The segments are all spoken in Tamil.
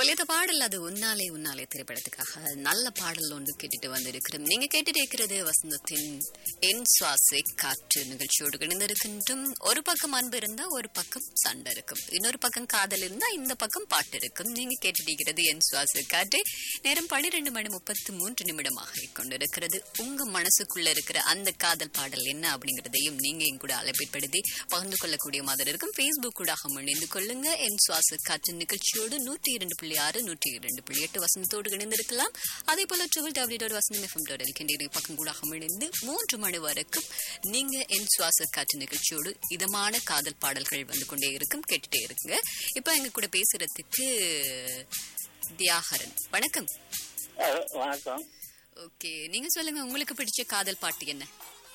ஒலித்த பாடல் அது உன்னாலே உன்னாலே திரைப்படத்துக்காக நல்ல பாடல் ஒன்று கேட்டுட்டு வந்திருக்கிறோம் நீங்க கேட்டுட்டு இருக்கிறது வசந்தத்தின் என் சுவாசை காற்று நிகழ்ச்சியோடு இணைந்திருக்கின்றும் ஒரு பக்கம் அன்பு இருந்தா ஒரு பக்கம் சண்டை இருக்கும் இன்னொரு பக்கம் காதல் இருந்தா இந்த பக்கம் பாட்டு இருக்கும் நீங்க கேட்டுட்டு இருக்கிறது என் சுவாச காற்று நேரம் பன்னிரெண்டு மணி முப்பத்து மூன்று நிமிடமாக கொண்டிருக்கிறது உங்க மனசுக்குள்ள இருக்கிற அந்த காதல் பாடல் என்ன அப்படிங்கறதையும் நீங்க என் கூட அழைப்பிற்படுத்தி பகிர்ந்து கொள்ளக்கூடிய மாதிரி இருக்கும் பேஸ்புக் கூட இணைந்து கொள்ளுங்க என் சுவாச காற்று நிகழ்ச்சியோடு நூற்றி இரண்டு புள்ளி ஆறு நூற்றி இரண்டு புள்ளி எட்டு வசந்தத்தோடு இணைந்திருக்கலாம் அதே போல triple W dot Vasantham FM dot இருக்கின்ற பக்கம் கூட இணைந்து மூன்று மணி வரைக்கும் நீங்க என் சுவாச காற்று நிகழ்ச்சியோடு இதமான காதல் பாடல்கள் வந்து கொண்டே இருக்கும் கேட்டுட்டே இருக்குங்க இப்ப எங்க கூட பேசுறதுக்கு தியாகரன் வணக்கம் ஹலோ, வணக்கம் ஓகே நீங்க சொல்லுங்க உங்களுக்கு பிடிச்ச காதல் பாட்டு என்ன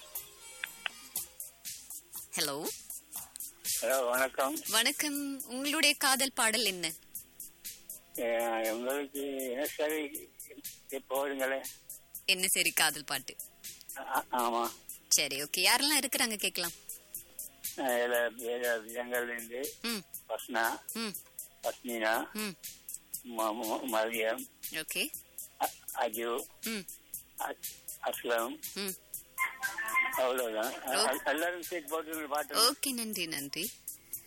ஹலோ ஹலோ வணக்கம் வணக்கம் உங்களுடைய காதல் பாடல் என்ன அஹ், உங்களுக்கு என்ன சரி போடுங்களேன் என்ன சரி காதல் பாட்டு ஆ- ஆமா சரி ஓகே யாரெல்லாம் இருக்கிறாங்க கேட்கலாம் ஜங்கல்லேருந்து ம் பஸ்னா ம் பஸ்மினா ம் ம- ம- மரியம் ஓகே அ- அஜு ம் அ- அஸ்லம் ம் அவ்வளவுதான் அ- எல்லாரும் சேர்த்து போட்டு பாட்டு ஓகே நன்றி நன்றி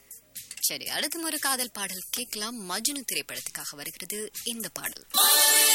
சரி அடுத்த ஒரு காதல் பாடல் கேட்கலாம் மஜ்னு திரைப்படத்துக்காக வருகிறது இந்த பாடல்